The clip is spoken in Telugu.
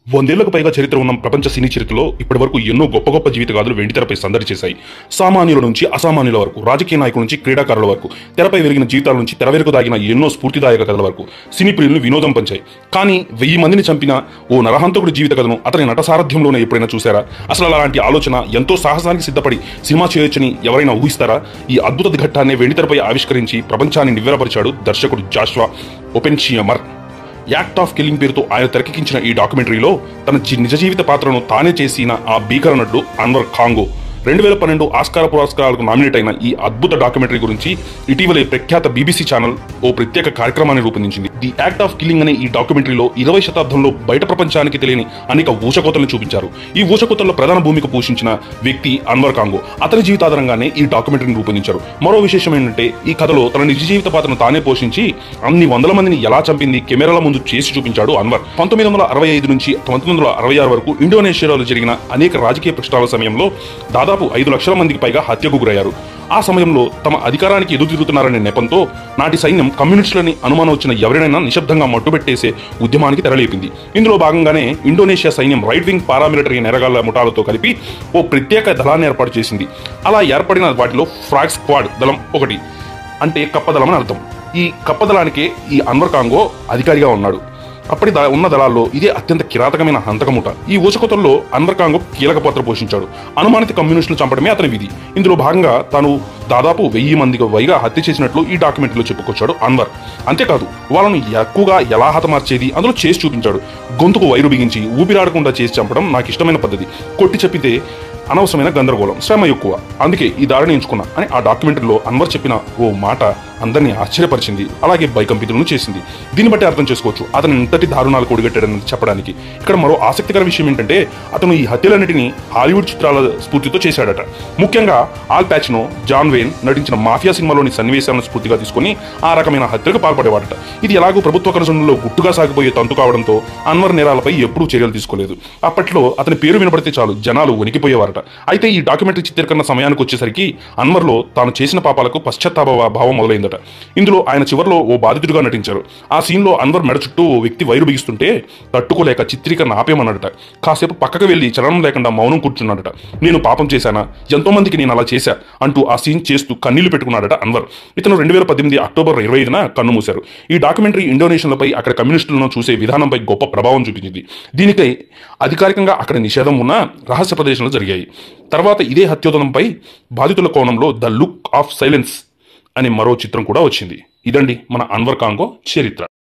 వందేళ్లకు పైగా చరిత్ర ఉన్న ప్రపంచ సినీ చరిత్రలో ఇప్పటివరకు ఎన్నో గొప్ప గొప్ప జీవితగాథలు వెండితెరపై సందడి చేశాయి సామాన్యుల నుంచి అసామాన్యుల వరకు రాజకీయ నాయకుల నుంచి క్రీడాకారుల వరకు తెరపై వెలిగిన జీవితాల నుంచి తెర వెనుక దాగిన ఎన్నో స్ఫూర్తిదాయక కథల వరకు సినీ ప్రియులను వినోదం పంచాయి కానీ వెయ్యి మందిని చంపిన ఓ నరహంతకుడి జీవిత కథను అతని నట సారథ్యంలోనే ఎప్పుడైనా చూశారా అసలు అలాంటి ఆలోచన ఎంతో సాహసానికి సిద్ధపడి సినిమా చేయొచ్చని ఎవరైనా ఊహిస్తారా ఈ అద్భుత ఘట్టాన్ని వెండితెరపై ఆవిష్కరించి ప్రపంచాన్ని నివ్వెరపరిచాడు దర్శకుడు Joshua Oppenheimer act of killing పేరుతో ఆయన తెరకెక్కించిన ఈ డాక్యుమెంటరీలో తన జీ- నిజ జీవిత పాత్రను తానే చేసిన ఆ భీకర నటుడు అన్వర్ ఖాంగో రెండు వేల పన్నెండు ఆస్కార పురస్కారాలకు నామినేట్ అయిన ఈ అద్భుత డాక్యుమెంటరీ గురించి ఇటీవలే ప్రఖ్యాత బీబీసీ ఛానల్ ఓ ప్రత్యేక కార్యక్రమాన్ని రూపొందించింది ది యాక్ట్ ఆఫ్ కిల్లింగ్ అనే ఈ డాక్యుమెంటరీలో ఇరవై శతాబ్దంలో బయట ప్రపంచానికి తెలియని అనేక ఊచకోతలను చూపించారు ఈ ఊచకోతల్లో ప్రధాన భూమిక పోషించిన వ్యక్తి అన్వర్ కాంగో అతని జీవితాధారంగానే ఈ డాక్యుమెంటరీని రూపొందించారు మరో విశేషం ఏంటంటే ఈ కథలో తన నిజ జీవిత పాత్రను తానే పోషించి అన్ని వందల మందిని ఎలా చంపింది కెమెరాల ముందు చేసి చూపించాడు అన్వర్ పంతొమ్మిది వందల అరవై ఐదు నుంచి పంతొమ్మిది వందల అరవై ఆరు వరకు ఇండోనేషియాలో జరిగిన అనేక రాజకీయ ప్రశ్నల సమయంలో దాదాపు ఐదు లక్షల మందికి పైగా హత్యకు గురయ్యారు ఆ సమయంలో తమ అధికారానికి ఎదురు తిరుగుతున్నారనే నెపంతో నాటి సైన్యం కమ్యూనిస్టులని అనుమానం వచ్చిన ఎవరినైనా నిశ్శబ్దంగా మట్టుబెట్టేసే ఉద్యమానికి తెరలేపింది ఇందులో భాగంగానే ఇండోనేషియా సైన్యం రైట్ వింగ్ పారామిలిటరీ నెరగాళ్ల ముఠాలతో కలిపి ఓ ప్రత్యేక దళాన్ని ఏర్పాటు చేసింది అలా ఏర్పడిన వాటిలో ఫ్రాగ్ స్క్వాడ్ దళం ఒకటి అంటే కప్పదళం అని అర్థం ఈ కప్పదళానికే ఈ అన్వర్ కాంగో అధికారిగా ఉన్నాడు అప్పటి ద- ఉన్న దళాల్లో ఇదే అత్యంత కిరాతకమైన హంతకముట ఈ ఊచకోతల్లో అన్వర్ కాంగో కీలక పాత్ర పోషించాడు అనుమానిత కమ్యూనిస్టులు చంపడమే అతని విధి ఇందులో భాగంగా తాను దాదాపు వెయ్యి మందికి పైగా హత్య చేసినట్లు ఈ డాక్యుమెంటరీలో చెప్పుకొచ్చాడు అన్వర్ అంతేకాదు వాళ్ళను ఎక్కువగా ఎలా హతమార్చేది అందులో చేసి చూపించాడు గొంతుకు వైరు బిగించి ఊపిరాడకుండా చేసి చంపడం నాకు ఇష్టమైన పద్ధతి కొట్టి చెప్పితే అనవసరమైన గందరగోళం శ్రమ ఎక్కువ అందుకే ఈ దారిని ఎంచుకున్నా అని ఆ డాక్యుమెంటరీలో అన్వర్ చెప్పిన ఓ మాట అందరినీ ఆశ్చర్యపరిచింది అలాగే భయకంపితులను చేసింది దీన్ని బట్టి అర్థం చేసుకోవచ్చు అతను ఇంతటి దారుణాలు కూడిగట్టాడని చెప్పడానికి ఇక్కడ మరో ఆసక్తికర విషయం ఏంటంటే అతను ఈ హత్యలన్నిటినీ హాలీవుడ్ చిత్రాల స్ఫూర్తితో చేశాడట ముఖ్యంగా ఆల్ ప్యాచ్నో జాన్ వేన్ నటించిన మాఫియా సినిమాలోని సన్నివేశాలను స్ఫూర్తిగా తీసుకుని ఆ రకమైన హత్యలకు పాల్పడేవాడట ఇది ఎలాగో ప్రభుత్వ కనుసంలో గుట్టుగా సాగిపోయే తంతు కావడంతో అన్వర్ నేరాలపై ఎప్పుడూ చర్యలు తీసుకోలేదు అప్పట్లో అతని పేరు వినపడితే చాలు జనాలు వణికిపోయేవారట అయితే ఈ డాక్యుమెంటరీ చిత్రీకరణ సమయానికి వచ్చేసరికి అన్వర్లో తాను చేసిన పాపాలకు పశ్చాత్తాప భావం మొదలైందట ఇందులో ఆయన చివరిలో ఓ బాధితుడిగా నటించారు ఆ సీన్లో అన్వర్ మెడ చుట్టూ ఓ వ్యక్తి వైరు బిగిస్తుంటే తట్టుకోలేక చిత్రీకరణ ఆపేమన్నాడట కాసేపు పక్కకు వెళ్లి చలనం లేకుండా మౌనం కూర్చున్నాడట నేను పాపం చేశానా ఎంతో మందికి నేను అలా చేశా అంటూ ఆ సీన్ చేస్తూ కన్నీళ్లు పెట్టుకున్నాడట అన్వర్ ఇతను రెండు వేల పద్దెనిమిది అక్టోబర్ ఇరవై ఐదున కన్నుమూశారు ఈ డాక్యుమెంటరీ ఇండోనేషియన్లపై అక్కడ కమ్యూనిస్టులను చూసే విధానంపై గొప్ప ప్రభావం చూపించింది దీనికై అధికారికంగా అక్కడ నిషేధం ఉన్న రహస్య ప్రదేశంలో జరిగాయి తర్వాత ఇదే హత్యోదనంపై బాధితుల కోణంలో ద లుక్ ఆఫ్ సైలెన్స్ అనే మరో చిత్రం కూడా వచ్చింది ఇదండి మన అన్వర్ కాంగో చరిత్ర